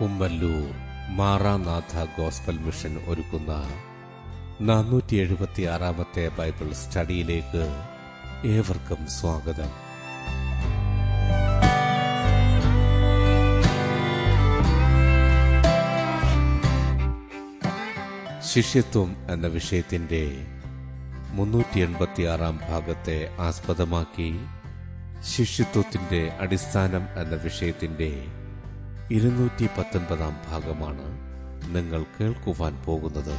കുമ്പല്ലൂർ Maranatha gospel mission ഒരുക്കുന്ന നാനൂറ്റി എഴുപത്തിയാറാമത്തെ Bible സ്റ്റഡിയിലേക്ക് ഏവർക്കും സ്വാഗതം ശിഷ്യത്വം എന്ന വിഷയത്തിന്റെ മുന്നൂറ്റി എൺപത്തിയാറാം ഭാഗത്തെ ആസ്പദമാക്കി ശിഷ്യത്വത്തിന്റെ അടിസ്ഥാനം എന്ന വിഷയത്തിന്റെ ഇരുന്നൂറ്റി പത്തൊൻപതാം ഭാഗമാണ് നിങ്ങൾ കേൾക്കുവാൻ പോകുന്നത്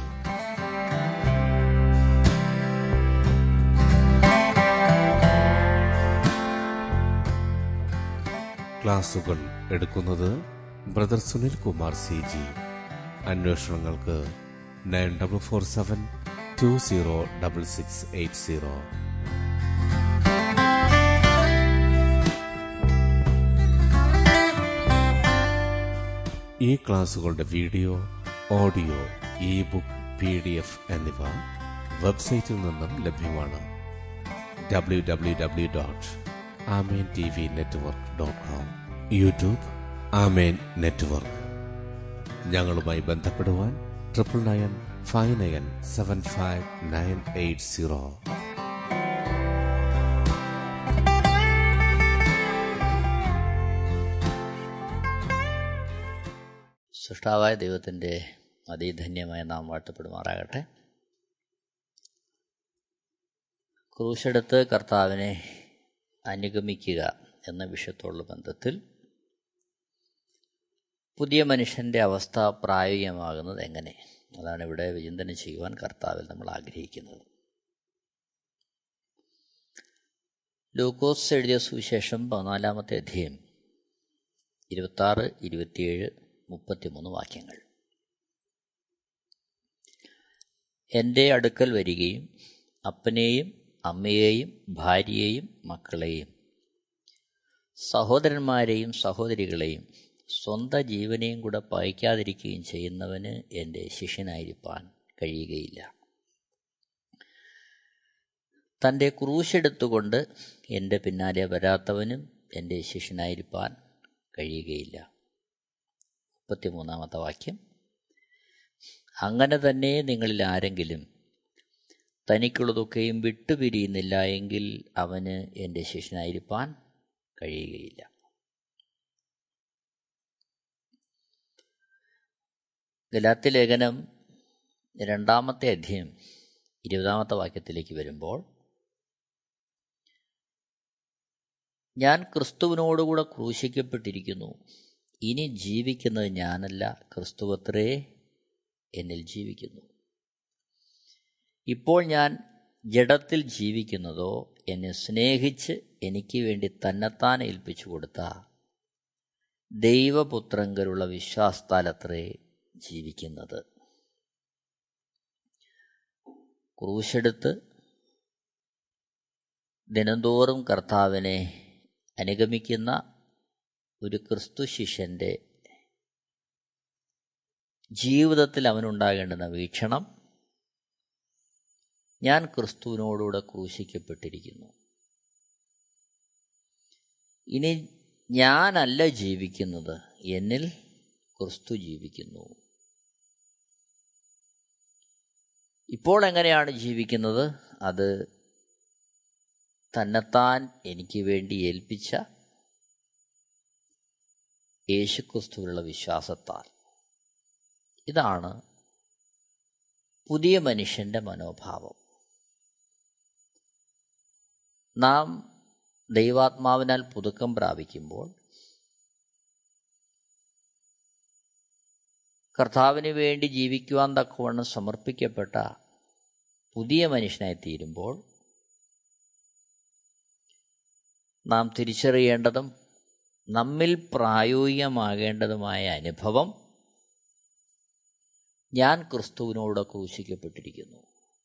ക്ലാസുകൾ എടുക്കുന്നത് brother Sunil Kumar C G അന്വേഷണങ്ങൾക്ക് nine double four seven two zero double six eight zero ഈ ക്ലാസുകളുടെ video audio e book P D F എന്നിവ വെബ്സൈറ്റിൽ നിന്നും ലഭ്യമാണ് W W W dot amen T V network dot com YouTube amen network ഞങ്ങളുമായി ബന്ധപ്പെടുവാൻ triple nine five nine seven five nine eight zero സൃഷ്ടാവായ ദൈവത്തിൻ്റെ അതിധന്യമായ നാം വാഴ്ത്തപ്പെടുമാറാകട്ടെ ക്രൂശെടുത്ത് കർത്താവിനെ അനുഗമിക്കുക എന്ന വിഷയത്തോടുള്ള ബന്ധത്തിൽ പുതിയ മനുഷ്യൻ്റെ അവസ്ഥ പ്രായോഗികമാകുന്നത് എങ്ങനെ അതാണ് ഇവിടെ വിചിന്തനം ചെയ്യുവാൻ കർത്താവിൽ നമ്മൾ ആഗ്രഹിക്കുന്നത് ലൂക്കോസ് എഴുതിയ സുവിശേഷം പതിനാലാമത്തെ അധ്യയം ഇരുപത്താറ് ഇരുപത്തിയേഴ് മുപ്പത്തിമൂന്ന് വാക്യങ്ങൾ എൻ്റെ അടുക്കൽ വരികയും അപ്പനെയും അമ്മയെയും ഭാര്യയെയും മക്കളെയും സഹോദരന്മാരെയും സഹോദരികളെയും സ്വന്തം ജീവനെയും കൂടെ പയക്കാതിരിക്കുകയും ചെയ്യുന്നവന് എൻ്റെ ശിഷ്യനായിരിക്കാൻ കഴിയുകയില്ല തൻ്റെ ക്രൂശെടുത്തുകൊണ്ട് എൻ്റെ പിന്നാലെ വരാത്തവനും എൻ്റെ ശിഷ്യനായിരിക്കാൻ കഴിയുകയില്ല മുപ്പത്തിമൂന്നാമത്തെ വാക്യം അങ്ങനെ തന്നെ നിങ്ങളിൽ ആരെങ്കിലും തനിക്കുള്ളതൊക്കെയും വിട്ടുപിരിയുന്നില്ല എങ്കിൽ അവന് എൻ്റെ ശിഷ്യനായിരിക്കാൻ കഴിയുകയില്ല ഗലാത്തി ലേഖനം രണ്ടാമത്തെ അധ്യയം ഇരുപതാമത്തെ വാക്യത്തിലേക്ക് വരുമ്പോൾ ഞാൻ ക്രിസ്തുവിനോടുകൂടെ ക്രൂശിക്കപ്പെട്ടിരിക്കുന്നു ഇനി ജീവിക്കുന്നത് ഞാനല്ല ക്രിസ്തുവത്രേ എന്നിൽ ജീവിക്കുന്നു ഇപ്പോൾ ഞാൻ ജഡത്തിൽ ജീവിക്കുന്നതോ എന്നെ സ്നേഹിച്ച് എനിക്ക് വേണ്ടി തന്നെത്താൻ ഏൽപ്പിച്ചു കൊടുത്ത ദൈവപുത്രങ്കലുള്ള വിശ്വാസത്താലത്രേ ജീവിക്കുന്നത് ക്രൂശെടുത്ത് ദിനംതോറും കർത്താവിനെ അനുഗമിക്കുന്ന ഒരു ക്രിസ്തു ശിഷ്യൻ്റെ ജീവിതത്തിൽ അവനുണ്ടാകേണ്ടുന്ന വീക്ഷണം ഞാൻ ക്രിസ്തുവിനോടുകൂടെ ക്രൂശിക്കപ്പെട്ടിരിക്കുന്നു ഇനി ഞാനല്ല ജീവിക്കുന്നത് എന്നിൽ ക്രിസ്തു ജീവിക്കുന്നു ഇപ്പോൾ എങ്ങനെയാണ് ജീവിക്കുന്നത് അത് തന്നെത്താൻ എനിക്ക് വേണ്ടി ഏൽപ്പിച്ച യേശുക്രിസ്തുവിലുള്ള വിശ്വാസത്താൽ ഇതാണ് പുതിയ മനുഷ്യൻ്റെ മനോഭാവം നാം ദൈവാത്മാവിനാൽ പുതുക്കം പ്രാപിക്കുമ്പോൾ കർത്താവിന് വേണ്ടി ജീവിക്കുവാൻ തക്കവണ്ണം സമർപ്പിക്കപ്പെട്ട പുതിയ മനുഷ്യനായി തീരുമ്പോൾ നാം തിരിച്ചറിയേണ്ടതും നമ്മിൽ പ്രായോഗികമാകേണ്ടതുമായ അനുഭവം ഞാൻ ക്രിസ്തുവിനോട് ക്രൂശിക്കപ്പെട്ടിരിക്കുന്നു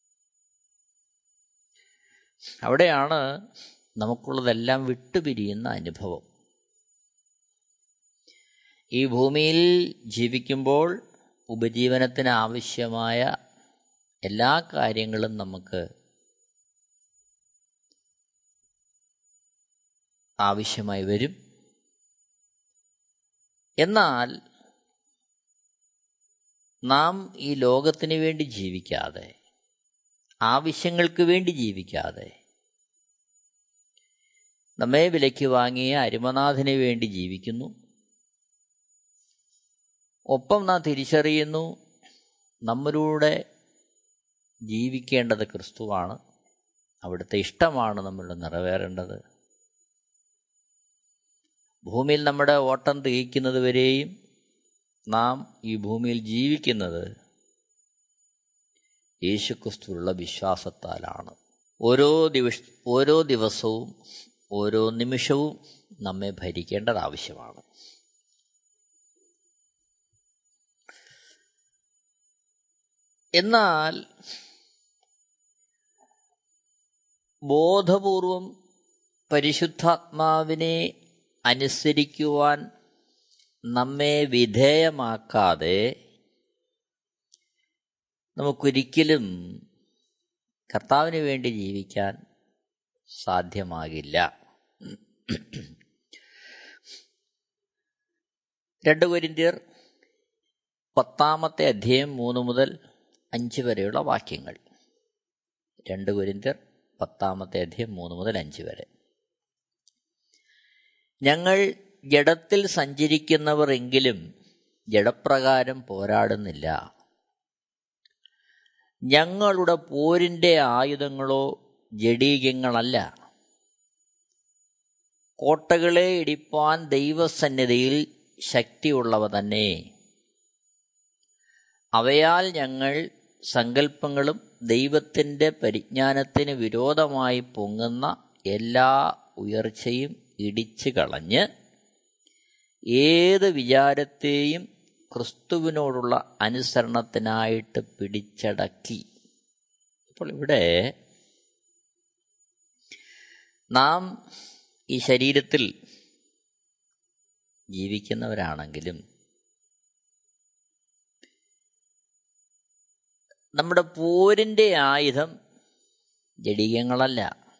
അവിടെയാണ് നമുക്കുള്ളതെല്ലാം വിട്ടുപിരിയുന്ന അനുഭവം ഈ ഭൂമിയിൽ ജീവിക്കുമ്പോൾ ഉപജീവനത്തിന് ആവശ്യമായ എല്ലാ കാര്യങ്ങളും നമുക്ക് ആവശ്യമായി വരും എന്നാൽ നാം ഈ ലോകത്തിന് വേണ്ടി ജീവിക്കാതെ ആവശ്യങ്ങൾക്ക് വേണ്ടി ജീവിക്കാതെ നമ്മെ വിലയ്ക്ക് വാങ്ങിയ അരുമനാഥന് വേണ്ടി ജീവിക്കുന്നു ഒപ്പം നാം തിരിച്ചറിയുന്നു നമ്മളിലൂടെ ജീവിക്കേണ്ടത് ക്രിസ്തുവാണ് അവിടുത്തെ ഇഷ്ടമാണ് നമ്മളുടെ നിറവേറേണ്ടത് ഭൂമിയിൽ നമ്മുടെ ഓട്ടം തികയ്ക്കുന്നത് വരെയും നാം ഈ ഭൂമിയിൽ ജീവിക്കുന്നത് യേശുക്രിസ്തുവിലുള്ള വിശ്വാസത്താലാണ് ഓരോ ദിവസ ഓരോ ദിവസവും ഓരോ നിമിഷവും നമ്മെ ഭരിക്കേണ്ടത് ആവശ്യമാണ് എന്നാൽ ബോധപൂർവം പരിശുദ്ധാത്മാവിനെ അനുസരിക്കുവാൻ നമ്മെ വിധേയമാക്കാതെ നമുക്കൊരിക്കലും കർത്താവിന് വേണ്ടി ജീവിക്കാൻ സാധ്യമാകില്ല രണ്ട് കൊരിന്തിയർ പത്താമത്തെ അധ്യായം മൂന്ന് മുതൽ അഞ്ച് വരെയുള്ള വാക്യങ്ങൾ രണ്ട് കൊരിന്തിയർ പത്താമത്തെ അധ്യായം മൂന്ന് മുതൽ അഞ്ച് വരെ ഞങ്ങൾ ജഡത്തിൽ സഞ്ചരിക്കുന്നവർ എങ്കിലും ജഡപ്രകാരം പോരാടുന്നില്ല ഞങ്ങളുടെ പോരിൻ്റെ ആയുധങ്ങളോ ജഡീകങ്ങളല്ല കോട്ടകളെ ഇടിപ്പാൻ ദൈവസന്നിധിയിൽ ശക്തിയുള്ളവ തന്നെ അവയാൽ ഞങ്ങൾ സങ്കല്പങ്ങളും ദൈവത്തിൻ്റെ പരിജ്ഞാനത്തിന് വിരോധമായി പൊങ്ങുന്ന എല്ലാ ഉയർച്ചയും ഇടിച്ചു കളഞ്ഞ് ഏത് വിചാരത്തെയും ക്രിസ്തുവിനോടുള്ള അനുസരണത്തിനായിട്ട് പിടിച്ചടക്കി അപ്പോൾ ഇവിടെ നാം ഈ ശരീരത്തിൽ ജീവിക്കുന്നവരാണെങ്കിലും നമ്മുടെ പോരിൻ്റെ ആയുധം ജടീയങ്ങളല്ല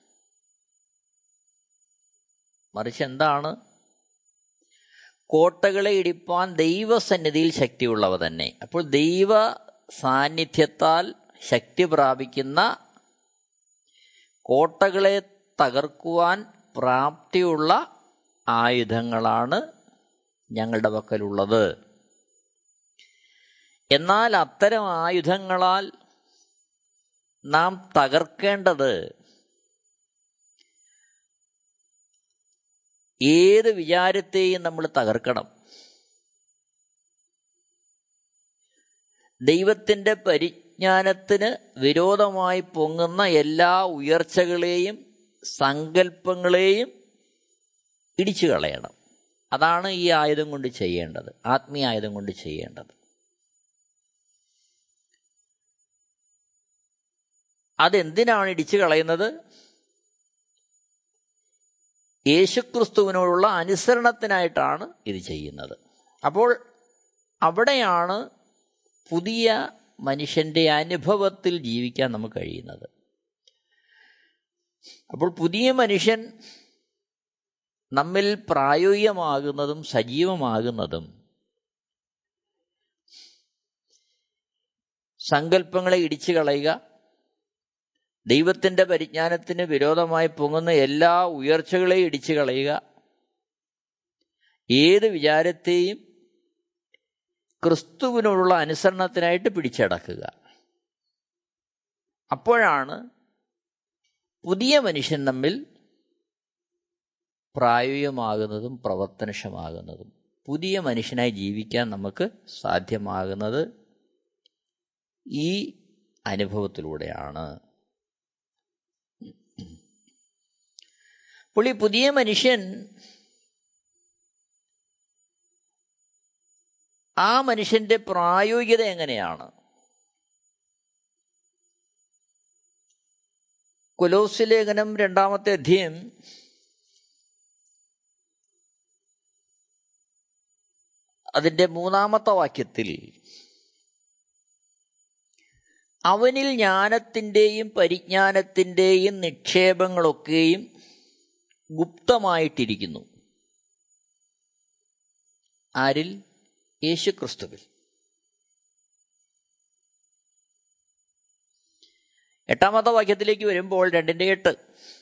മറിച്ച് എന്താണ് കോട്ടകളെ ഇടിപ്പാൻ ദൈവസന്നിധിയിൽ ശക്തിയുള്ളവ തന്നെ അപ്പോൾ ദൈവ സാന്നിധ്യത്താൽ ശക്തി പ്രാപിക്കുന്ന കോട്ടകളെ തകർക്കുവാൻ പ്രാപ്തിയുള്ള ആയുധങ്ങളാണ് ഞങ്ങളുടെ പക്കലുള്ളത് എന്നാൽ അത്തരം ആയുധങ്ങളാൽ നാം തകർക്കേണ്ടത് ഏത് വിചാരത്തെയും നമ്മൾ തകർക്കണം ദൈവത്തിൻ്റെ പരിജ്ഞാനത്തിന് വിരോധമായി പൊങ്ങുന്ന എല്ലാ ഉയർച്ചകളെയും സങ്കല്പങ്ങളെയും ഇടിച്ചു കളയണം അതാണ് ഈ ആയുധം കൊണ്ട് ചെയ്യേണ്ടത് ആത്മീയ ആയുധം കൊണ്ട് ചെയ്യേണ്ടത് അതെന്തിനാണ് ഇടിച്ചു കളയുന്നത് യേശുക്രിസ്തുവിനോടുള്ള അനുസരണത്തിനായിട്ടാണ് ഇത് ചെയ്യുന്നത് അപ്പോൾ അവിടെയാണ് പുതിയ മനുഷ്യൻ്റെ അനുഭവത്തിൽ ജീവിക്കാൻ നമുക്ക് കഴിയുന്നത് അപ്പോൾ പുതിയ മനുഷ്യൻ നമ്മിൽ പ്രായോഗികമാകുന്നതും സജീവമാകുന്നതും സങ്കല്പങ്ങളെ ഇടിച്ചു കളയുക ദൈവത്തിൻ്റെ പരിജ്ഞാനത്തിന് വിരോധമായി പൊങ്ങുന്ന എല്ലാ ഉയർച്ചകളെയും ഇടിച്ചു കളയുക ഏത് വിചാരത്തെയും ക്രിസ്തുവിനോടുള്ള അനുസരണത്തിനായിട്ട് പിടിച്ചടക്കുക അപ്പോഴാണ് പുതിയ മനുഷ്യൻ തമ്മിൽ പ്രായോഗികമാകുന്നതും പ്രവർത്തനക്ഷമാകുന്നതും പുതിയ മനുഷ്യനായി ജീവിക്കാൻ നമുക്ക് സാധ്യമാകുന്നത് ഈ അനുഭവത്തിലൂടെയാണ് അപ്പോൾ ഈ പുതിയ മനുഷ്യൻ ആ മനുഷ്യന്റെ പ്രായോഗികത എങ്ങനെയാണ് കൊലോസ് ലേഖനം രണ്ടാമത്തെ അധ്യയം അതിൻ്റെ മൂന്നാമത്തെ വാക്യത്തിൽ അവനിൽ ജ്ഞാനത്തിൻ്റെയും പരിജ്ഞാനത്തിൻ്റെയും നിക്ഷേപങ്ങളൊക്കെയും ഗുപ്തമായിട്ടിരിക്കുന്നു ആരിൽ യേശുക്രിസ്തുവിൽ എട്ടാമത്തെ വാക്യത്തിലേക്ക് വരുമ്പോൾ രണ്ടിന്റെ എട്ട്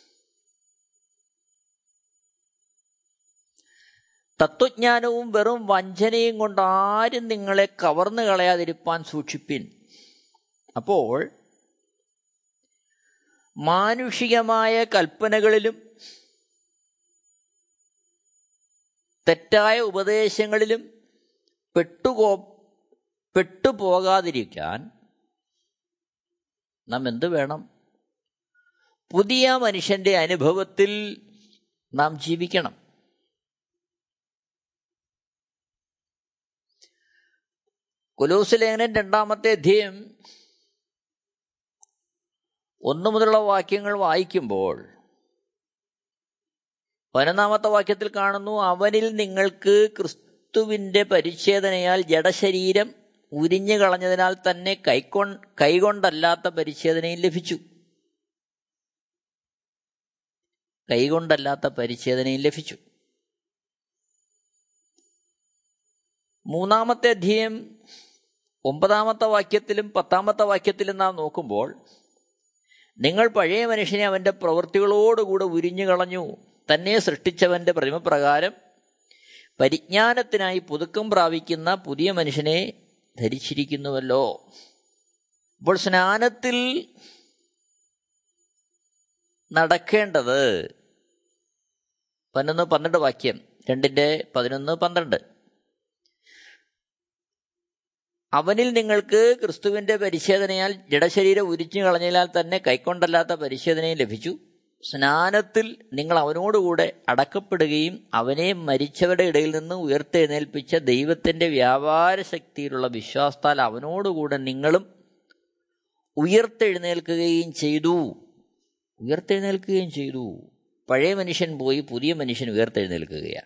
തത്വജ്ഞാനവും വെറും വഞ്ചനയും കൊണ്ട് ആരും നിങ്ങളെ കവർന്നു കളയാതിരിപ്പാൻ സൂക്ഷിപ്പിൻ അപ്പോൾ മാനുഷികമായ കൽപ്പനകളിലും തെറ്റായ ഉപദേശങ്ങളിലും പെട്ടുകോ പെട്ടുപോകാതിരിക്കാൻ നാം എന്ത് വേണം പുതിയ മനുഷ്യന്റെ അനുഭവത്തിൽ നാം ജീവിക്കണം കുലൂസ് രണ്ടാമത്തെ അധ്യയം ഒന്നു മുതലുള്ള വാക്യങ്ങൾ വായിക്കുമ്പോൾ പതിനൊന്നാമത്തെ വാക്യത്തിൽ കാണുന്നു അവനിൽ നിങ്ങൾക്ക് ക്രിസ്തുവിന്റെ പരിച്ഛേദനയാൽ ജഡശരീരം ഉരിഞ്ഞു കളഞ്ഞതിനാൽ തന്നെ കൈക്കൊ കൈകൊണ്ടല്ലാത്ത പരിച്ഛേദനയും ലഭിച്ചു കൈകൊണ്ടല്ലാത്ത പരിച്ഛേദനയും ലഭിച്ചു മൂന്നാമത്തെ അധ്യയം ഒമ്പതാമത്തെ വാക്യത്തിലും പത്താമത്തെ വാക്യത്തിലും നാം നോക്കുമ്പോൾ നിങ്ങൾ പഴയ മനുഷ്യനെ അവന്റെ പ്രവൃത്തികളോടുകൂടെ ഉരിഞ്ഞു കളഞ്ഞു തന്നെ സൃഷ്ടിച്ചവന്റെ പ്രതിമപ്രകാരം പരിജ്ഞാനത്തിനായി പുതുക്കം പ്രാപിക്കുന്ന പുതിയ മനുഷ്യനെ ധരിച്ചിരിക്കുന്നുവല്ലോ അപ്പോൾ സ്നാനത്തിൽ നടക്കേണ്ടത് പതിനൊന്ന് പന്ത്രണ്ട് വാക്യം രണ്ടിന്റെ പതിനൊന്ന് പന്ത്രണ്ട് അവനിൽ നിങ്ങൾക്ക് ക്രിസ്തുവിന്റെ പരിശോധനയാൽ ജഡശരീരം ഉരിച്ചു കളഞ്ഞാൽ തന്നെ കൈക്കൊണ്ടല്ലാത്ത പരിശോധനയും ലഭിച്ചു സ്നാനത്തിൽ നിങ്ങൾ അവനോടുകൂടെ അടക്കപ്പെടുകയും അവനെ മരിച്ചവരുടെ ഇടയിൽ നിന്ന് ഉയർത്തെഴുന്നേൽപ്പിച്ച ദൈവത്തിന്റെ വ്യാപാര ശക്തിയിലുള്ള വിശ്വാസത്താൽ അവനോടുകൂടെ നിങ്ങളും ഉയർത്തെഴുന്നേൽക്കുകയും ചെയ്തു ഉയർത്തെഴുന്നേൽക്കുകയും ചെയ്തു പഴയ മനുഷ്യൻ പോയി പുതിയ മനുഷ്യൻ ഉയർത്തെഴുന്നേൽക്കുകയാണ്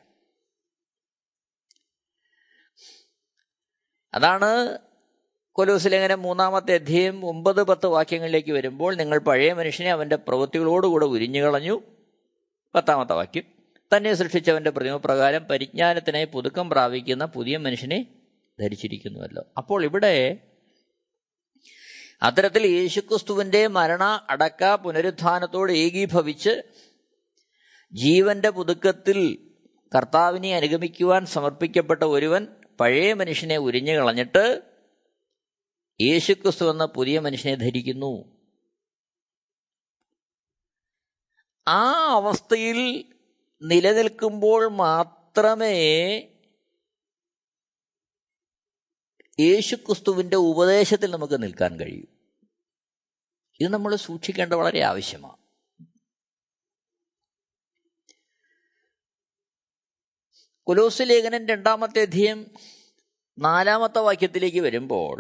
അതാണ് കൊലോസിലേഖനം മൂന്നാമത്തെ അധ്യയം ഒമ്പത് പത്ത് വാക്യങ്ങളിലേക്ക് വരുമ്പോൾ നിങ്ങൾ പഴയ മനുഷ്യനെ അവന്റെ പ്രവൃത്തികളോടുകൂടെ ഉരിഞ്ഞു കളഞ്ഞു പത്താമത്തെ വാക്യം തന്നെ സൃഷ്ടിച്ചവന്റെ പ്രതിമപ്രകാരം പരിജ്ഞാനത്തിനായി പുതുക്കം പ്രാപിക്കുന്ന പുതിയ മനുഷ്യനെ ധരിച്ചിരിക്കുന്നുവല്ലോ അപ്പോൾ ഇവിടെ അത്തരത്തിൽ യേശുക്രിസ്തുവിന്റെ മരണ അടക്ക പുനരുത്ഥാനത്തോട് ഏകീഭവിച്ച് ജീവന്റെ പുതുക്കത്തിൽ കർത്താവിനെ അനുഗമിക്കുവാൻ സമർപ്പിക്കപ്പെട്ട ഒരുവൻ പഴയ മനുഷ്യനെ ഉരിഞ്ഞു കളഞ്ഞിട്ട് യേശുക്രിസ്തു എന്ന പുതിയ മനുഷ്യനെ ധരിക്കുന്നു ആ അവസ്ഥയിൽ നിലനിൽക്കുമ്പോൾ മാത്രമേ യേശുക്രിസ്തുവിന്റെ ഉപദേശത്തിൽ നമുക്ക് നിൽക്കാൻ കഴിയൂ ഇത് നമ്മൾ സൂക്ഷിക്കേണ്ട വളരെ ആവശ്യമാണ് കുലോസ് ലേഖനൻ രണ്ടാമത്തെ അധ്യയം നാലാമത്തെ വാക്യത്തിലേക്ക് വരുമ്പോൾ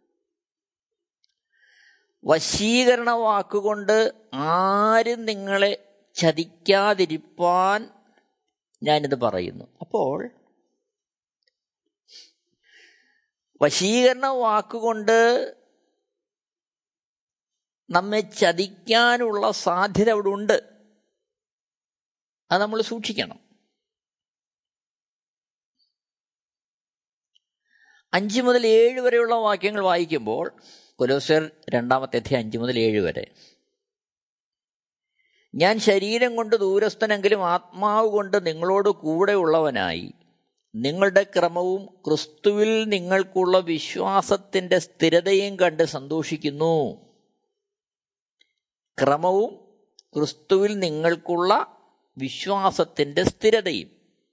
വശീകരണ വാക്കുകൊണ്ട് ആരും നിങ്ങളെ ചതിക്കാതിരിപ്പാൻ ഞാനിത് പറയുന്നു അപ്പോൾ വശീകരണ വാക്കുകൊണ്ട് നമ്മെ ചതിക്കാനുള്ള സാധ്യത അവിടെ ഉണ്ട് അത് നമ്മൾ സൂക്ഷിക്കണം അഞ്ച് മുതൽ ഏഴ് വരെയുള്ള വാക്യങ്ങൾ വായിക്കുമ്പോൾ കൊലോസർ രണ്ടാമത്തെ അധ്യായം അഞ്ച് മുതൽ ഏഴ് വരെ ഞാൻ ശരീരം കൊണ്ട് ദൂരസ്ഥനെങ്കിലും ആത്മാവ് കൊണ്ട് നിങ്ങളോട് കൂടെ ഉള്ളവനായി നിങ്ങളുടെ ക്രമവും ക്രിസ്തുവിൽ നിങ്ങൾക്കുള്ള വിശ്വാസത്തിന്റെ സ്ഥിരതയും കണ്ട് സന്തോഷിക്കുന്നു ക്രമവും ക്രിസ്തുവിൽ നിങ്ങൾക്കുള്ള വിശ്വാസത്തിന്റെ സ്ഥിരതയും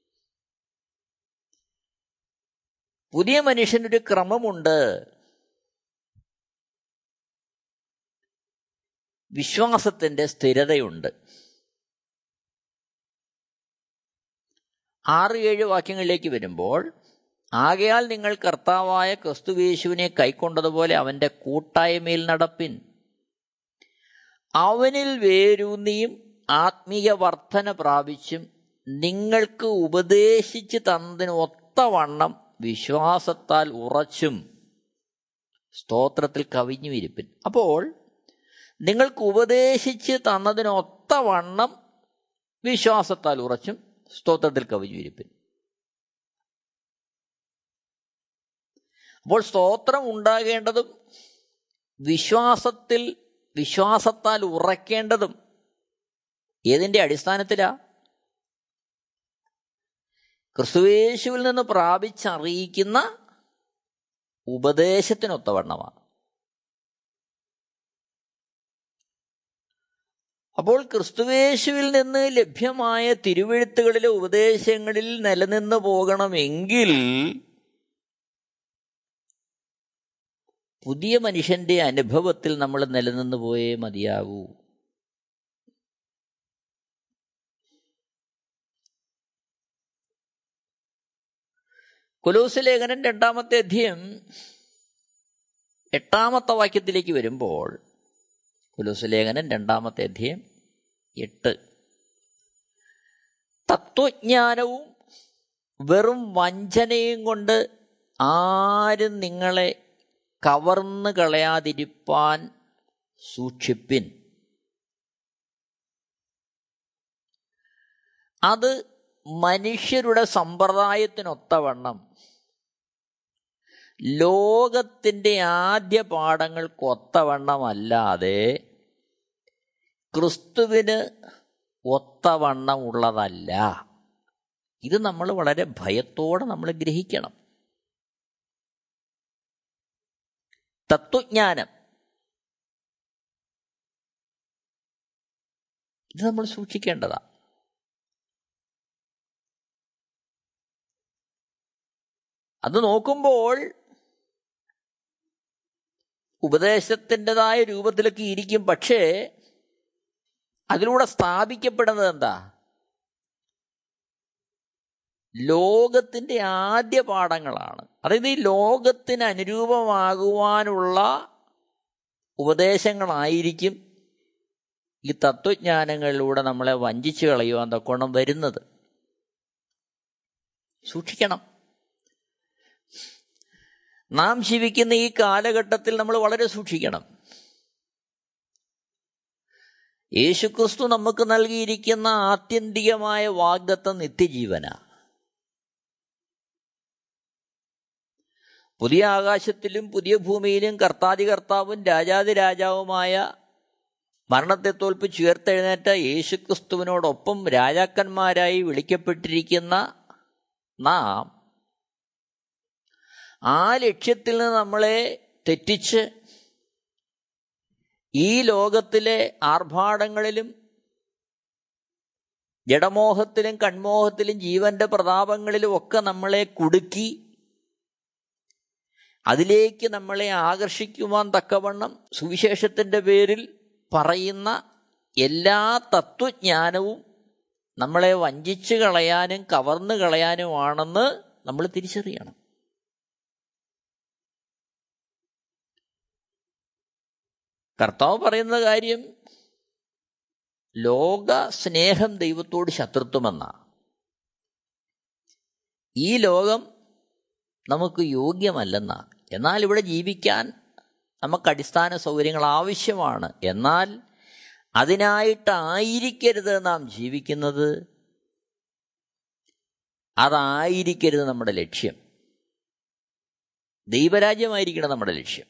പുതിയ മനുഷ്യനൊരു ക്രമമുണ്ട് വിശ്വാസത്തിന്റെ സ്ഥിരതയുണ്ട് ആറ് ഏഴ് വാക്യങ്ങളിലേക്ക് വരുമ്പോൾ ആകയാൽ നിങ്ങൾ കർത്താവായ ക്രിസ്തുവേശുവിനെ കൈക്കൊണ്ടതുപോലെ അവന്റെ കൂട്ടായ്മയിൽ നടപ്പിൻ അവനിൽ വേരൂന്നിയും ആത്മീയ വർധന പ്രാപിച്ചും നിങ്ങൾക്ക് ഉപദേശിച്ച് തന്നതിന് ഒത്തവണ്ണം വിശ്വാസത്താൽ ഉറച്ചും സ്തോത്രത്തിൽ കവിഞ്ഞു ഇരിപ്പിൻ അപ്പോൾ നിങ്ങൾക്ക് ഉപദേശിച്ച് തന്നതിനൊത്ത വണ്ണം വിശ്വാസത്താൽ ഉറച്ചും സ്തോത്രത്തിൽ കവിഞ്ഞു ഇരിപ്പിൻ അപ്പോൾ സ്തോത്രം ഉണ്ടാകേണ്ടതും വിശ്വാസത്തിൽ വിശ്വാസത്താൽ ഉറക്കേണ്ടതും ഏതിന്റെ അടിസ്ഥാനത്തിലാ ക്രിസ്തുവേശുവിൽ നിന്ന് പ്രാപിച്ചറിയിക്കുന്ന ഉപദേശത്തിനൊത്തവണ്ണമാണ് അപ്പോൾ ക്രിസ്തുവേശുവിൽ നിന്ന് ലഭ്യമായ തിരുവെഴുത്തുകളിലെ ഉപദേശങ്ങളിൽ നിലനിന്ന് പോകണമെങ്കിൽ പുതിയ മനുഷ്യന്റെ അനുഭവത്തിൽ നമ്മൾ നിലനിന്ന് പോയേ മതിയാകൂ കൊലൂസ് ലേഖനം രണ്ടാമത്തെ അധ്യയം എട്ടാമത്തെ വാക്യത്തിലേക്ക് വരുമ്പോൾ കൊലൂസ് ലേഖനം രണ്ടാമത്തെ അധ്യയം എട്ട് തത്വജ്ഞാനവും വെറും വഞ്ചനയും കൊണ്ട് ആരും നിങ്ങളെ കവർന്നു കളയാതിരിപ്പാൻ സൂക്ഷിപ്പിൻ അത് മനുഷ്യരുടെ സമ്പ്രദായത്തിനൊത്തവണ്ണം ലോകത്തിൻ്റെ ആദ്യ പാഠങ്ങൾക്കൊത്തവണ്ണമല്ലാതെ ക്രിസ്തുവിന് ഒത്തവണ്ണമുള്ളതല്ല ഇത് നമ്മൾ വളരെ ഭയത്തോടെ നമ്മൾ ഗ്രഹിക്കണം തത്വജ്ഞാനം ഇത് നമ്മൾ സൂക്ഷിക്കേണ്ടതാണ് അത് നോക്കുമ്പോൾ ഉപദേശത്തിൻ്റെതായ രൂപത്തിലൊക്കെ ഇരിക്കും പക്ഷേ അതിലൂടെ സ്ഥാപിക്കപ്പെടുന്നത് എന്താ ലോകത്തിൻ്റെ ആദ്യ പാഠങ്ങളാണ് അതായത് ഈ ലോകത്തിന് അനുരൂപമാകുവാനുള്ള ഉപദേശങ്ങളായിരിക്കും ഈ തത്വജ്ഞാനങ്ങളിലൂടെ നമ്മളെ വഞ്ചിച്ചു കളയുവാൻ തക്കോണം വരുന്നത് സൂക്ഷിക്കണം നാം ജീവിക്കുന്ന ഈ കാലഘട്ടത്തിൽ നമ്മൾ വളരെ സൂക്ഷിക്കണം യേശുക്രിസ്തു നമുക്ക് നൽകിയിരിക്കുന്ന ആത്യന്തികമായ വാഗ്ദത്ത നിത്യജീവന പുതിയ ആകാശത്തിലും പുതിയ ഭൂമിയിലും കർത്താതി കർത്താവും രാജാതി രാജാവുമായ മരണത്തെ തോൽപ്പിച്ച് ഉയർത്തെഴുന്നേറ്റ യേശുക്രിസ്തുവിനോടൊപ്പം രാജാക്കന്മാരായി വിളിക്കപ്പെട്ടിരിക്കുന്ന നാം ആ ലക്ഷ്യത്തിൽ നിന്ന് നമ്മളെ തെറ്റിച്ച് ഈ ലോകത്തിലെ ആർഭാടങ്ങളിലും ജഡമോഹത്തിലും കൺമോഹത്തിലും ജീവന്റെ പ്രതാപങ്ങളിലും ഒക്കെ നമ്മളെ കുടുക്കി അതിലേക്ക് നമ്മളെ ആകർഷിക്കുവാൻ തക്കവണ്ണം സുവിശേഷത്തിൻ്റെ പേരിൽ പറയുന്ന എല്ലാ തത്വജ്ഞാനവും നമ്മളെ വഞ്ചിച്ചു കളയാനും കവർന്നു കളയാനുമാണെന്ന് നമ്മൾ തിരിച്ചറിയണം കർത്താവ് പറയുന്ന കാര്യം ലോക സ്നേഹം ദൈവത്തോട് ശത്രുത്വമെന്ന ഈ ലോകം നമുക്ക് യോഗ്യമല്ലെന്ന എന്നാൽ ഇവിടെ ജീവിക്കാൻ നമുക്ക് അടിസ്ഥാന സൗകര്യങ്ങൾ ആവശ്യമാണ് എന്നാൽ അതിനായിട്ടായിരിക്കരുത് നാം ജീവിക്കുന്നത് അതായിരിക്കരുത് നമ്മുടെ ലക്ഷ്യം ദൈവരാജ്യമായിരിക്കണം നമ്മുടെ ലക്ഷ്യം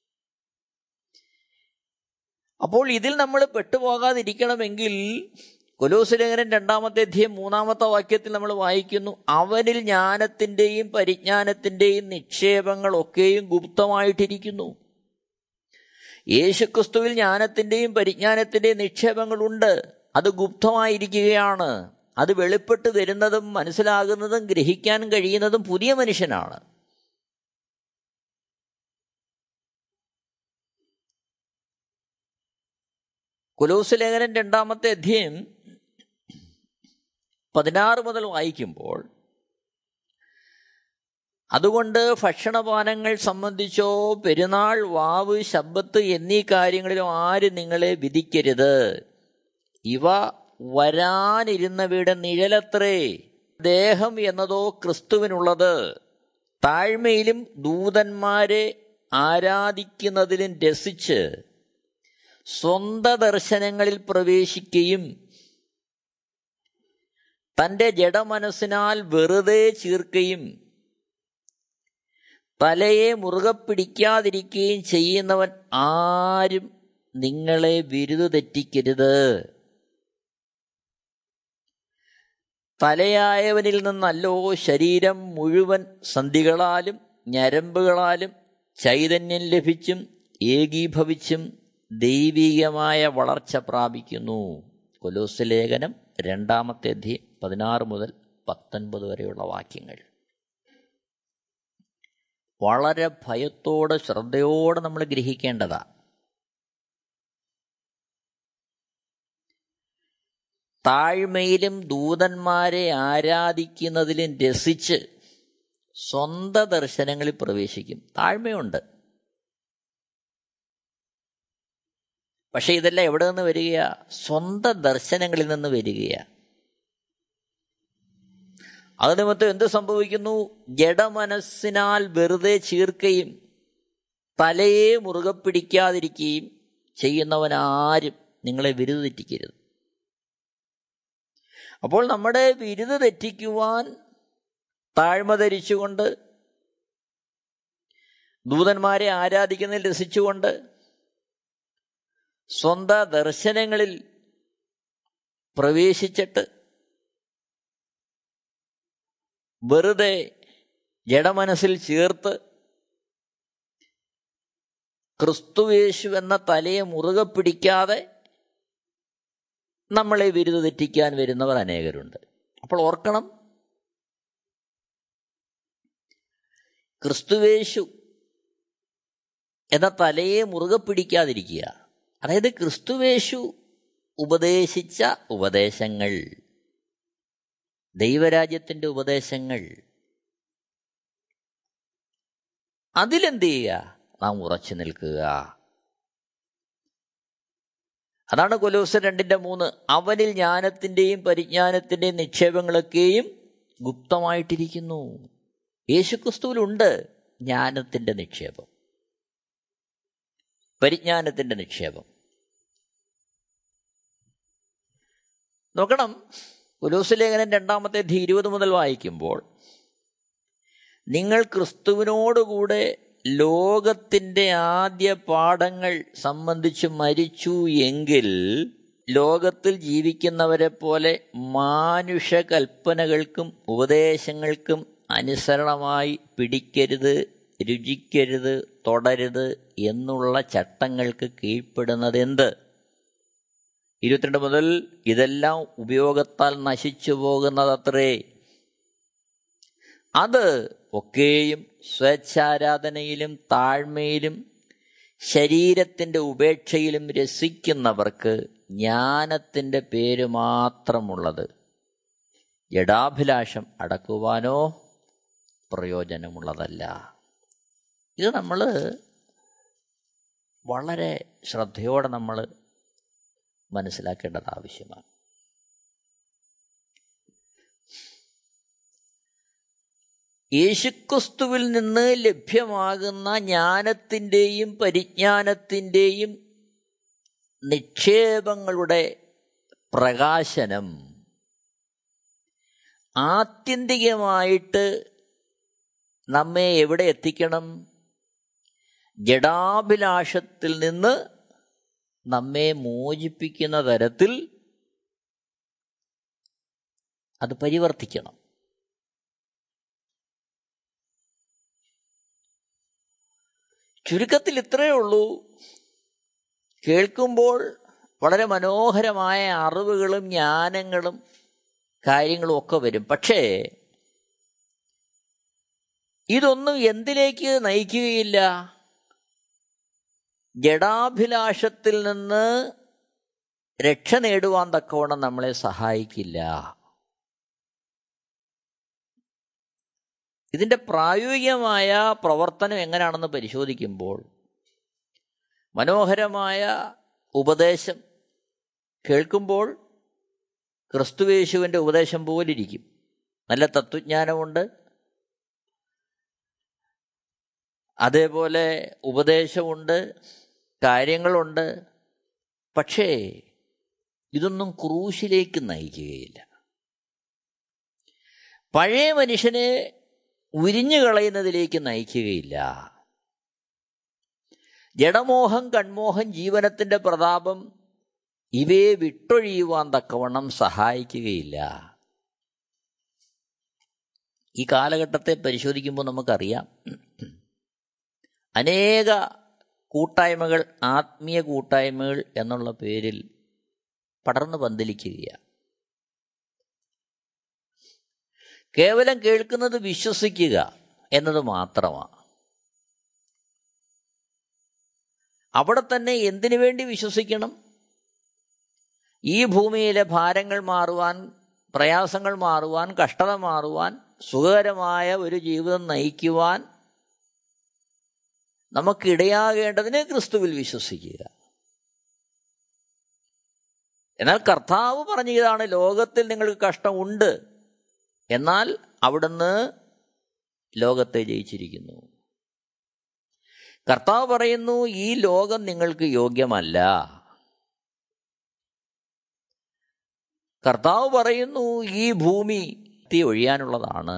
അപ്പോൾ ഇതിൽ നമ്മൾ പെട്ടുപോകാതിരിക്കണമെങ്കിൽ കൊലോസുലേഖനം രണ്ടാമത്തെ അധ്യയം മൂന്നാമത്തെ വാക്യത്തിൽ നമ്മൾ വായിക്കുന്നു അവനിൽ ജ്ഞാനത്തിൻ്റെയും പരിജ്ഞാനത്തിൻ്റെയും നിക്ഷേപങ്ങളൊക്കെയും ഗുപ്തമായിട്ടിരിക്കുന്നു യേശുക്രിസ്തുവിൽ ജ്ഞാനത്തിൻ്റെയും പരിജ്ഞാനത്തിൻ്റെയും നിക്ഷേപങ്ങളുണ്ട് അത് ഗുപ്തമായിരിക്കുകയാണ് അത് വെളിപ്പെട്ട് വരുന്നതും മനസ്സിലാകുന്നതും ഗ്രഹിക്കാൻ കഴിയുന്നതും പുതിയ മനുഷ്യനാണ് കുലൂസ് ലേഖനം രണ്ടാമത്തെ അധ്യയം പതിനാറ് മുതൽ വായിക്കുമ്പോൾ അതുകൊണ്ട് ഭക്ഷണപാനങ്ങൾ സംബന്ധിച്ചോ പെരുന്നാൾ വാവ് ശബ്ബത്ത് എന്നീ കാര്യങ്ങളിലും ആരും നിങ്ങളെ വിധിക്കരുത് ഇവ വരാനിരുന്നവയുടെ നിഴലത്രേ ദേഹം എന്നതോ ക്രിസ്തുവിനുള്ളത് താഴ്മയിലും ദൂതന്മാരെ ആരാധിക്കുന്നതിലും രസിച്ച് സ്വന്ത ദർശനങ്ങളിൽ പ്രവേശിക്കുകയും തൻ്റെ ജഡമനസ്സിനാൽ വെറുതെ ചീർക്കുകയും തലയെ മുറുകെ പിടിക്കാതിരിക്കുകയും ചെയ്യുന്നവൻ ആരും നിങ്ങളെ ബിരുദ തെറ്റിക്കരുത് തലയായവനിൽ നിന്നല്ലോ ശരീരം മുഴുവൻ സന്ധികളാലും ഞരമ്പുകളാലും ചൈതന്യം ലഭിച്ചും ഏകീഭവിച്ചും ദൈവികമായ വളർച്ച പ്രാപിക്കുന്നു കൊലോസ് ലേഖനം രണ്ടാമത്തെ അധ്യയം പതിനാറ് മുതൽ പത്തൊൻപത് വരെയുള്ള വാക്യങ്ങൾ വളരെ ഭയത്തോടെ ശ്രദ്ധയോടെ നമ്മൾ ഗ്രഹിക്കേണ്ടതാ താഴ്മയിലും ദൂതന്മാരെ ആരാധിക്കുന്നതിലും രസിച്ച് സ്വന്തം ദർശനങ്ങളിൽ പ്രവേശിക്കും താഴ്മയുണ്ട് പക്ഷെ ഇതെല്ലാം എവിടെ നിന്ന് വരികയാ സ്വന്തം ദർശനങ്ങളിൽ നിന്ന് വരികയാ അത് നിമിത്തം എന്ത് സംഭവിക്കുന്നു ജഡമനസ്സിനാൽ വെറുതെ ചീർക്കുകയും തലയെ മുറുകെ പിടിക്കാതിരിക്കുകയും ചെയ്യുന്നവനാരും നിങ്ങളെ വിരുദ തെറ്റിക്കരുത് അപ്പോൾ നമ്മുടെ വിരുദ തെറ്റിക്കുവാൻ താഴ്മ ധരിച്ചുകൊണ്ട് ദൂതന്മാരെ ആരാധിക്കുന്നതിൽ രസിച്ചുകൊണ്ട് സ്വന്ത ദർശനങ്ങളിൽ പ്രവേശിച്ചിട്ട് വെറുതെ ജഡമനസ്സിൽ ചേർത്ത് ക്രിസ്തുവേശു എന്ന തലയെ മുറുകെ പിടിക്കാതെ നമ്മളെ വിരുദ തെറ്റിക്കാൻ വരുന്നവർ അനേകരുണ്ട് അപ്പോൾ ഓർക്കണം ക്രിസ്തുവേശു എന്ന തലയെ മുറുകെ പിടിക്കാതിരിക്കുക അതായത് ക്രിസ്തുവേശു ഉപദേശിച്ച ഉപദേശങ്ങൾ ദൈവരാജ്യത്തിൻ്റെ ഉപദേശങ്ങൾ അതിലെന്ത് ചെയ്യുക നാം ഉറച്ചു നിൽക്കുക അതാണ് കൊലോസ് രണ്ടിന്റെ മൂന്ന് അവനിൽ ജ്ഞാനത്തിന്റെയും പരിജ്ഞാനത്തിന്റെയും നിക്ഷേപങ്ങളൊക്കെയും ഗുപ്തമായിട്ടിരിക്കുന്നു യേശുക്രിസ്തുവിലുണ്ട് ജ്ഞാനത്തിന്റെ നിക്ഷേപം പരിജ്ഞാനത്തിന്റെ നിക്ഷേപം നോക്കണം കുലൂസ് ലേഖനം രണ്ടാമത്തെ ഇരുപത് മുതൽ വായിക്കുമ്പോൾ നിങ്ങൾ ക്രിസ്തുവിനോടുകൂടെ ലോകത്തിൻ്റെ ആദ്യ പാഠങ്ങൾ സംബന്ധിച്ച് മരിച്ചു എങ്കിൽ ലോകത്തിൽ ജീവിക്കുന്നവരെ പോലെ മാനുഷ കൽപ്പനകൾക്കും ഉപദേശങ്ങൾക്കും അനുസരണമായി പിടിക്കരുത് രുചിക്കരുത് തുടരുത് എന്നുള്ള ചട്ടങ്ങൾക്ക് കീഴ്പ്പെടുന്നത് എന്ത് ഇരുപത്തിരണ്ട് മുതൽ ഇതെല്ലാം ഉപയോഗത്താൽ നശിച്ചു പോകുന്നതത്രേ അത് ഒക്കെയും സ്വേച്ഛാരാധനയിലും താഴ്മയിലും ശരീരത്തിൻ്റെ ഉപേക്ഷയിലും രസിക്കുന്നവർക്ക് ജ്ഞാനത്തിൻ്റെ പേര് മാത്രമുള്ളത് ജഡാഭിലാഷം അടക്കുവാനോ പ്രയോജനമുള്ളതല്ല ഇത് നമ്മൾ വളരെ ശ്രദ്ധയോടെ നമ്മൾ മനസ്സിലാക്കേണ്ടത് ആവശ്യമാണ് യേശുക്രിസ്തുവിൽ നിന്ന് ലഭ്യമാകുന്ന ജ്ഞാനത്തിൻ്റെയും പരിജ്ഞാനത്തിൻ്റെയും നിക്ഷേപങ്ങളുടെ പ്രകാശനം ആത്യന്തികമായിട്ട് നമ്മെ എവിടെ എത്തിക്കണം ജഡാഭിലാഷത്തിൽ നിന്ന് നമ്മെ മോചിപ്പിക്കുന്ന തരത്തിൽ അത് പരിവർത്തിക്കണം ചുരുക്കത്തിൽ ഇത്രയേ ഉള്ളൂ കേൾക്കുമ്പോൾ വളരെ മനോഹരമായ അറിവുകളും ജ്ഞാനങ്ങളും കാര്യങ്ങളും ഒക്കെ വരും പക്ഷേ ഇതൊന്നും എന്തിലേക്ക് നയിക്കുകയില്ല ജഡാഭിലാഷത്തിൽ നിന്ന് രക്ഷ നേടുവാൻ തക്കവണ്ണം നമ്മളെ സഹായിക്കില്ല ഇതിൻ്റെ പ്രായോഗികമായ പ്രവർത്തനം എങ്ങനെയാണെന്ന് പരിശോധിക്കുമ്പോൾ മനോഹരമായ ഉപദേശം കേൾക്കുമ്പോൾ ക്രിസ്തുവേശുവിൻ്റെ ഉപദേശം പോലിരിക്കും നല്ല തത്വജ്ഞാനമുണ്ട് അതേപോലെ ഉപദേശമുണ്ട് കാര്യങ്ങളുണ്ട് പക്ഷേ ഇതൊന്നും ക്രൂശിലേക്ക് നയിക്കുകയില്ല പഴയ മനുഷ്യനെ ഉരിഞ്ഞു കളയുന്നതിലേക്ക് നയിക്കുകയില്ല ജഡമോഹം കൺമോഹം ജീവനത്തിന്റെ പ്രതാപം ഇവയെ വിട്ടൊഴിയുവാൻ തക്കവണ്ണം സഹായിക്കുകയില്ല ഈ കാലഘട്ടത്തെ പരിശോധിക്കുമ്പോൾ നമുക്കറിയാം അനേക കൂട്ടായ്മകൾ ആത്മീയ കൂട്ടായ്മകൾ എന്നുള്ള പേരിൽ പടർന്നു പന്തലിക്കുകയാണ് കേവലം കേൾക്കുന്നത് വിശ്വസിക്കുക എന്നത് മാത്രമാണ് അവിടെ തന്നെ എന്തിനു വേണ്ടി വിശ്വസിക്കണം ഈ ഭൂമിയിലെ ഭാരങ്ങൾ മാറുവാൻ പ്രയാസങ്ങൾ മാറുവാൻ കഷ്ടത മാറുവാൻ സുഖകരമായ ഒരു ജീവിതം നയിക്കുവാൻ നമുക്കിടയാകേണ്ടതിന് ക്രിസ്തുവിൽ വിശ്വസിക്കുക എന്നാൽ കർത്താവ് പറഞ്ഞതാണ് ലോകത്തിൽ നിങ്ങൾക്ക് കഷ്ടമുണ്ട് എന്നാൽ അവിടുന്ന് ലോകത്തെ ജയിച്ചിരിക്കുന്നു കർത്താവ് പറയുന്നു ഈ ലോകം നിങ്ങൾക്ക് യോഗ്യമല്ല കർത്താവ് പറയുന്നു ഈ ഭൂമി തീ ഒഴിയാനുള്ളതാണ്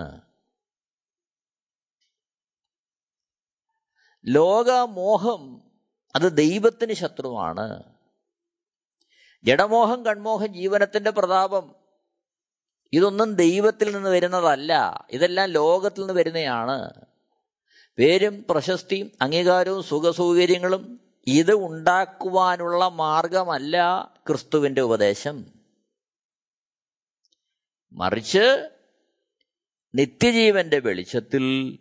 ലോകമോഹം അത് ദൈവത്തിന് ശത്രുവാണ് ജഡമോഹം കൺമോഹം ജീവനത്തിന്റെ പ്രതാപം ഇതൊന്നും ദൈവത്തിൽ നിന്ന് വരുന്നതല്ല ഇതെല്ലാം ലോകത്തിൽ നിന്ന് വരുന്നതാണ് പേരും പ്രശസ്തിയും അംഗീകാരവും സുഖസൗകര്യങ്ങളും ഇത് ഉണ്ടാക്കുവാനുള്ള മാർഗമല്ല ക്രിസ്തുവിന്റെ ഉപദേശം മറിച്ച് നിത്യജീവന്റെ വെളിച്ചത്തിൽ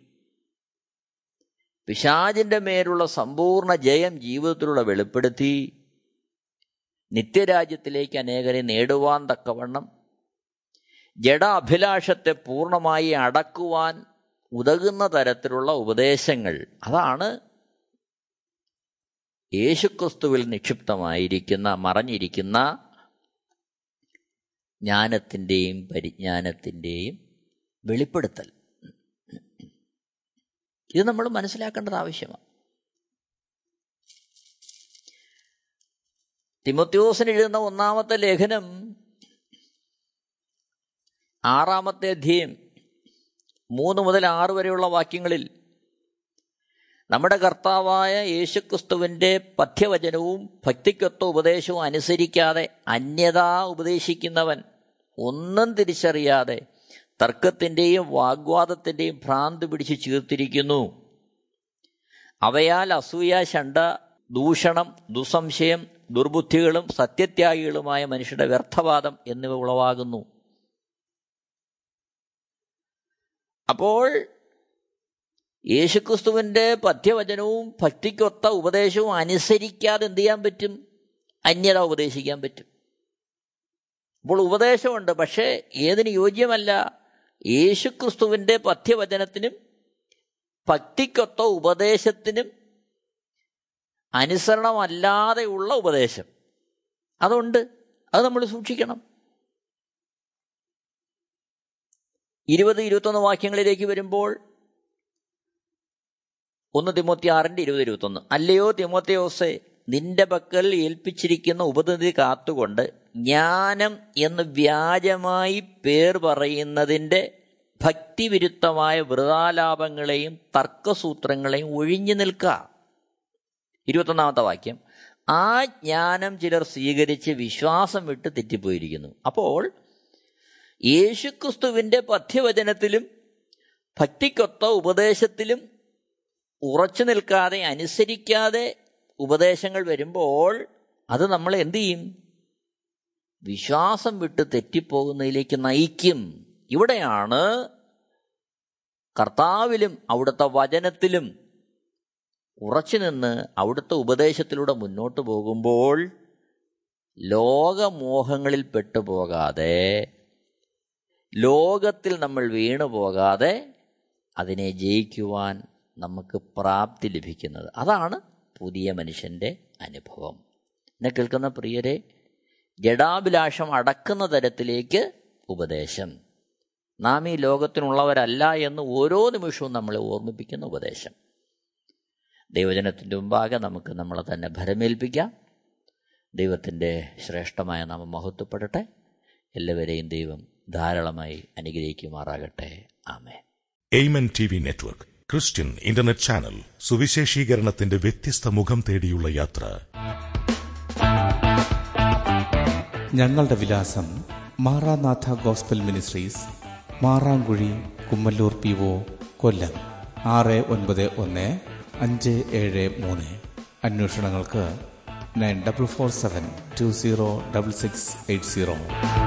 പിശാചിന്റെ മേലുള്ള സമ്പൂർണ്ണ ജയം ജീവിതത്തിലൂടെ വെളിപ്പെടുത്തി നിത്യരാജ്യത്തിലേക്ക് അനേകരെ നേടുവാൻ തക്കവണ്ണം ജഡ അഭിലാഷത്തെ പൂർണ്ണമായി അടക്കുവാൻ ഉതകുന്ന തരത്തിലുള്ള ഉപദേശങ്ങൾ അതാണ് യേശുക്രിസ്തുവിൽ നിക്ഷിപ്തമായിരിക്കുന്ന മറഞ്ഞിരിക്കുന്ന ജ്ഞാനത്തിൻ്റെയും പരിജ്ഞാനത്തിൻ്റെയും വെളിപ്പെടുത്തൽ ഇത് നമ്മൾ മനസ്സിലാക്കേണ്ടത് ആവശ്യമാണ് തിമോത്യോസിന് എഴുതുന്ന ഒന്നാമത്തെ ലേഖനം ആറാമത്തെ അധ്യയം മൂന്ന് മുതൽ ആറ് വരെയുള്ള വാക്യങ്ങളിൽ നമ്മുടെ കർത്താവായ യേശുക്രിസ്തുവിൻ്റെ പഥ്യവചനവും ഭക്തിക്കൊത്ത ഉപദേശവും അനുസരിക്കാതെ അന്യത ഉപദേശിക്കുന്നവൻ ഒന്നും തിരിച്ചറിയാതെ തർക്കത്തിൻ്റെയും വാഗ്വാദത്തിൻ്റെയും ഭ്രാന്ത് പിടിച്ച് ചീർത്തിരിക്കുന്നു അവയാൽ അസൂയ ശണ്ട ദൂഷണം ദുസംശയം ദുർബുദ്ധികളും സത്യത്യാഗികളുമായ മനുഷ്യരുടെ വ്യർത്ഥവാദം എന്നിവ ഉളവാകുന്നു അപ്പോൾ യേശുക്രിസ്തുവിൻ്റെ പഥ്യവചനവും ഭക്തിക്കൊത്ത ഉപദേശവും അനുസരിക്കാതെ എന്ത് ചെയ്യാൻ പറ്റും അന്യത ഉപദേശിക്കാൻ പറ്റും അപ്പോൾ ഉപദേശമുണ്ട് പക്ഷേ ഏതിന് യോജ്യമല്ല യേശുക്രിസ്തുവിൻ്റെ പഥ്യവചനത്തിനും ഭക്തിക്കൊത്ത ഉപദേശത്തിനും അനുസരണമല്ലാതെയുള്ള ഉപദേശം അതുണ്ട് അത് നമ്മൾ സൂക്ഷിക്കണം ഇരുപത് ഇരുപത്തൊന്ന് വാക്യങ്ങളിലേക്ക് വരുമ്പോൾ ഒന്ന് തിമോത്തി ആറിന്റെ ഇരുപത് ഇരുപത്തൊന്ന് അല്ലയോ തിമോത്തിയോസെ നിന്റെ പക്കൽ ഏൽപ്പിച്ചിരിക്കുന്ന ഉപനിധി കാത്തുകൊണ്ട് ജ്ഞാനം എന്ന് വ്യാജമായി പേർ പറയുന്നതിൻ്റെ ഭക്തിവിരുദ്ധമായ വൃതാലാപങ്ങളെയും തർക്കസൂത്രങ്ങളെയും ഒഴിഞ്ഞു നിൽക്കുക ഇരുപത്തൊന്നാമത്തെ വാക്യം ആ ജ്ഞാനം ചിലർ സ്വീകരിച്ച് വിശ്വാസം വിട്ട് തെറ്റിപ്പോയിരിക്കുന്നു അപ്പോൾ യേശുക്രിസ്തുവിൻ്റെ പഥ്യവചനത്തിലും ഭക്തിക്കൊത്ത ഉപദേശത്തിലും ഉറച്ചു നിൽക്കാതെ അനുസരിക്കാതെ ഉപദേശങ്ങൾ വരുമ്പോൾ അത് നമ്മൾ എന്തു ചെയ്യും വിശ്വാസം വിട്ട് തെറ്റിപ്പോകുന്നതിലേക്ക് നയിക്കും ഇവിടെയാണ് കർത്താവിലും അവിടുത്തെ വചനത്തിലും ഉറച്ചു നിന്ന് അവിടുത്തെ ഉപദേശത്തിലൂടെ മുന്നോട്ട് പോകുമ്പോൾ ലോകമോഹങ്ങളിൽ പെട്ടുപോകാതെ ലോകത്തിൽ നമ്മൾ വീണു പോകാതെ അതിനെ ജയിക്കുവാൻ നമുക്ക് പ്രാപ്തി ലഭിക്കുന്നത് അതാണ് പുതിയ മനുഷ്യൻ്റെ അനുഭവം എന്നെ കേൾക്കുന്ന പ്രിയരെ ജഡാഭിലാഷം അടക്കുന്ന തരത്തിലേക്ക് ഉപദേശം നാം ഈ ലോകത്തിനുള്ളവരല്ല എന്ന് ഓരോ നിമിഷവും നമ്മളെ ഓർമ്മിപ്പിക്കുന്ന ഉപദേശം ദൈവജനത്തിൻ്റെ മുമ്പാകെ നമുക്ക് നമ്മളെ തന്നെ ഭരമേൽപ്പിക്കാം ദൈവത്തിൻ്റെ ശ്രേഷ്ഠമായ നാമം മഹത്വപ്പെടട്ടെ എല്ലാവരെയും ദൈവം ധാരാളമായി അനുഗ്രഹിക്കുമാറാകട്ടെ ആമേ amen T V network Christian internet channel സുവിശേഷീകരണത്തിന്റെ വ്യത്യസ്ത മുഖം തേടിയുള്ള യാത്ര ഞങ്ങളുടെ വിലാസം Maranatha gospel ministries Maramkuzhy Kummalloor P O Kollam ആറ് ഒൻപത് ഒന്ന് അഞ്ച് ഏഴ് മൂന്ന് അന്വേഷണങ്ങൾക്ക് nine double four seven two zero double six eight zero